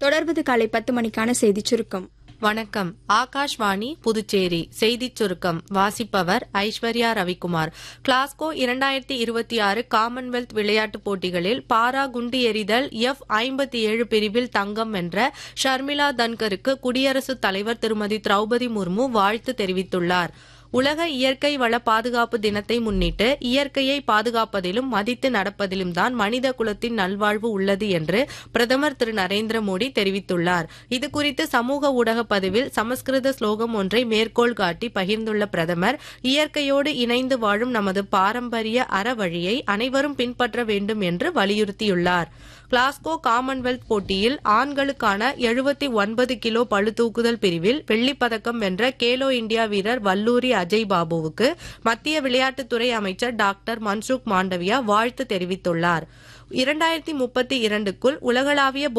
தொடர்வது காலை பத்து மணிக்கான செய்திச் சுருக்கம் வணக்கம் ஆகாஷ்வாணி புதுச்சேரி செய்திச் சுருக்கம் வாசிப்பவர் ஐஸ்வர்யா ரவிக்குமார் கிளாஸ்கோ இரண்டாயிரத்தி இருபத்தி ஆறு காமன்வெல்த் விளையாட்டுப் போட்டிகளில் பாரா குண்டு எறிதல் எஃப் ஐம்பத்தி ஏழு பிரிவில் தங்கம் வென்ற ஷர்மிளா தன்கருக்கு குடியரசுத் தலைவர் திருமதி திரௌபதி முர்மு வாழ்த்து தெரிவித்துள்ளார் உலக இயற்கை வள பாதுகாப்பு தினத்தை முன்னிட்டு இயற்கையை பாதுகாப்பதிலும் மதித்து நடப்பதிலும் தான் மனித குலத்தின் நல்வாழ்வு உள்ளது என்று பிரதமர் திரு நரேந்திர மோடி தெரிவித்துள்ளார் இதுகுறித்து சமூக ஊடக பதிவில் சமஸ்கிருத ஸ்லோகம் ஒன்றை மேற்கோள் காட்டி பகிர்ந்துள்ள பிரதமர் இயற்கையோடு இணைந்து வாழும் நமது பாரம்பரிய அறவழியை அனைவரும் பின்பற்ற வேண்டும் என்று வலியுறுத்தியுள்ளார் கிளாஸ்கோ காமன்வெல்த் போட்டியில் ஆண்களுக்கான எழுபத்தி ஒன்பது கிலோ பளுதூக்குதல் பிரிவில் வெள்ளிப் பதக்கம் வென்ற கேலோ இந்தியா வீரர் வல்லூரி அஜய் பாபுவுக்கு மத்திய விளையாட்டுத்துறை அமைச்சர் டாக்டர் மன்சுக் மாண்டவியா வாழ்த்து தெரிவித்துள்ளார் இரண்டாயிரத்தி முப்பத்தி இரண்டுக்குள் உலகளாவிய